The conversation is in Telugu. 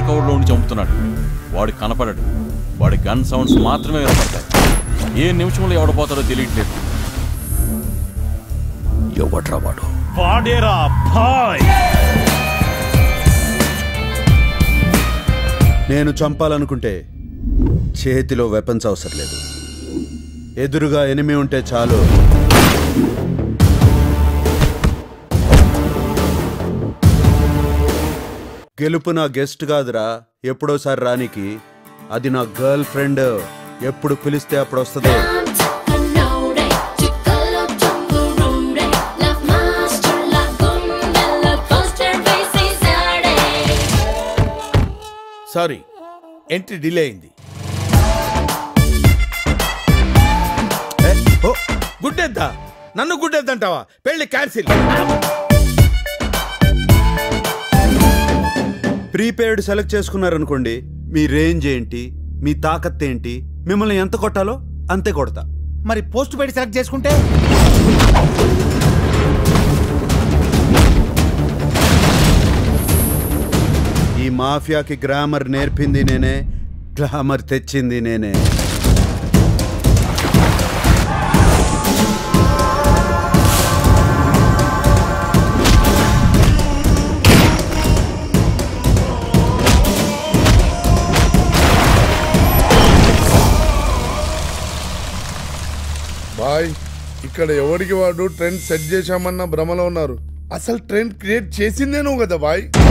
కవర్లో ఉండి చంపుతున్నాడు వాడు కనపడడు వాడి గన్ సౌండ్స్ మాత్రమే వినపడతాయి ఏ నిమిషంలో ఎవడపోతాడో తెలియట్లేదు ఎవడ్రా వాడు వాడేరా భాయ్ నేను చంపాలనుకుంటే చేతిలో వెపన్స్ అవసరం లేదు ఎదురుగా ఎనిమి ఉంటే చాలు గెలుపు నా గెస్ట్ కాదురా ఎప్పుడోసారి రానికి అది నా గర్ల్ ఫ్రెండ్ ఎప్పుడు పిలిస్తే అప్పుడు వస్తుంది సారీ ఎంట్రీ డిలే అయింది ఏ, ఓ, గుడ్డెద్దా నన్ను గుడ్డెద్దంటావా పెళ్లి క్యాన్సిల్ ప్రీపెయిడ్ సెలెక్ట్ చేసుకున్నారనుకోండి మీ రేంజ్ ఏంటి మీ తాకత్ ఏంటి మిమ్మల్ని ఎంత కొట్టాలో అంతే కొడతా మరి పోస్ట్ పెట్టి సెలెక్ట్ చేసుకుంటే ఈ మాఫియాకి గ్రామర్ నేర్పింది నేనే గ్లామర్ తెచ్చింది నేనే బాయ్ ఇక్కడ ఎవరికి వాడు ట్రెండ్ సెట్ చేశామన్న భ్రమలో ఉన్నారు అసలు ట్రెండ్ క్రియేట్ చేసిందే నువ్వు కదా బాయ్